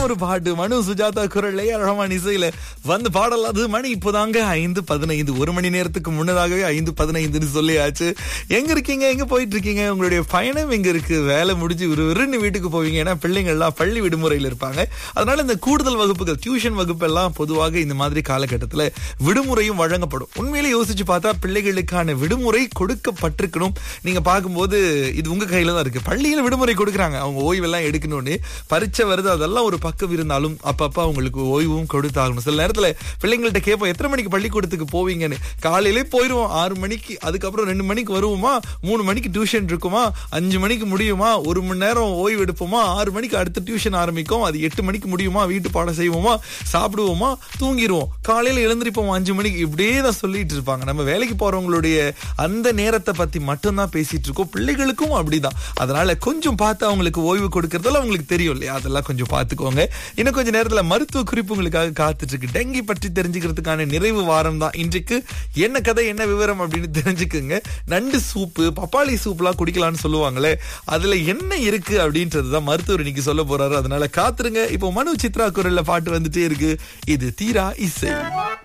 ஒரு பாட்டு மனு சுஜாதா குரல் ஏ ரஹ்மான் இசையில வந்து பாடல் அது மணி இப்போதாங்க ஐந்து பதினைந்து ஒரு மணி நேரத்துக்கு முன்னதாகவே ஐந்து பதினைந்துன்னு சொல்லியாச்சு எங்க இருக்கீங்க எங்க போயிட்டு இருக்கீங்க உங்களுடைய பயணம் எங்க இருக்கு வேலை முடிஞ்சு ஒரு விருன்னு வீட்டுக்கு போவீங்க ஏன்னா பிள்ளைங்க எல்லாம் பள்ளி விடுமுறையில் இருப்பாங்க அதனால இந்த கூடுதல் வகுப்புகள் டியூஷன் வகுப்பு எல்லாம் பொதுவாக இந்த மாதிரி காலகட்டத்துல விடுமுறையும் வழங்கப்படும் உண்மையிலே யோசிச்சு பார்த்தா பிள்ளைகளுக்கான விடுமுறை கொடுக்கப்பட்டிருக்கணும் நீங்க பார்க்கும்போது இது உங்க கையில தான் இருக்கு பள்ளியில விடுமுறை கொடுக்குறாங்க அவங்க ஓய்வெல்லாம் எடுக்கணும்னு பரீட்சை வருது அதெல்லாம் ஒரு பக்கம் இருந்தாலும் அப்பப்ப அவங்களுக்கு ஓய்வும் கொடுத்தாகணும் சில நேரத்துல பிள்ளைங்கள்ட்ட கேட்போம் எத்தனை மணிக்கு பள்ளிக்கூடத்துக்கு போவீங்கன்னு காலையிலே போயிருவோம் ஆறு மணிக்கு அதுக்கப்புறம் ரெண்டு மணிக்கு வருவோமா மூணு மணிக்கு டியூஷன் இருக்குமா அஞ்சு மணிக்கு முடியுமா ஒரு மணி நேரம் ஓய்வு எடுப்போமா ஆறு மணிக்கு அடுத்த டியூஷன் ஆரம்பிக்கும் அது எட்டு மணிக்கு முடியுமா வீட்டு பாடம் செய்வோமா சாப்பிடுவோமா தூங்கிடுவோம் காலையில எழுந்திருப்போம் அஞ்சு மணிக்கு இப்படியே தான் சொல்லிட்டு இருப்பாங்க நம்ம வேலைக்கு போறவங்களுடைய அந்த நேரத்தை பத்தி மட்டும்தான் பேசிட்டு இருக்கோம் பிள்ளைகளுக்கும் அப்படிதான் அதனால கொஞ்சம் பார்த்து அவங்களுக்கு ஓய்வு கொடுக்கறதெல்லாம் உங்களுக்கு தெரியும் இல்லையா அதெல்லாம் கொஞ்சம் பார்த்துக்கோங்க இன்னும் கொஞ்சம் நேரத்துல மருத்துவ குறிப்பு உங்களுக்காக காத்துட்டு இருக்கு டெங்கி பற்றி தெரிஞ்சுக்கிறதுக்கான நிறைவு வாரம் தான் இன்றைக்கு என்ன கதை என்ன விவரம் அப்படின்னு தெரிஞ்சுக்குங்க நண்டு சூப்பு பப்பாளி சூப்லாம் குடிக்கலாம்னு சொல்லுவாங்களே அதுல என்ன இருக்கு அப்படின்றது தான் மருத்துவர் இன்னைக்கு சொல்ல போறாரு அதனால காத்துருங்க இப்போ மனு சித்ரா குரல்ல பாட்டு வந்துட்டே இருக்கு இது தீரா இசை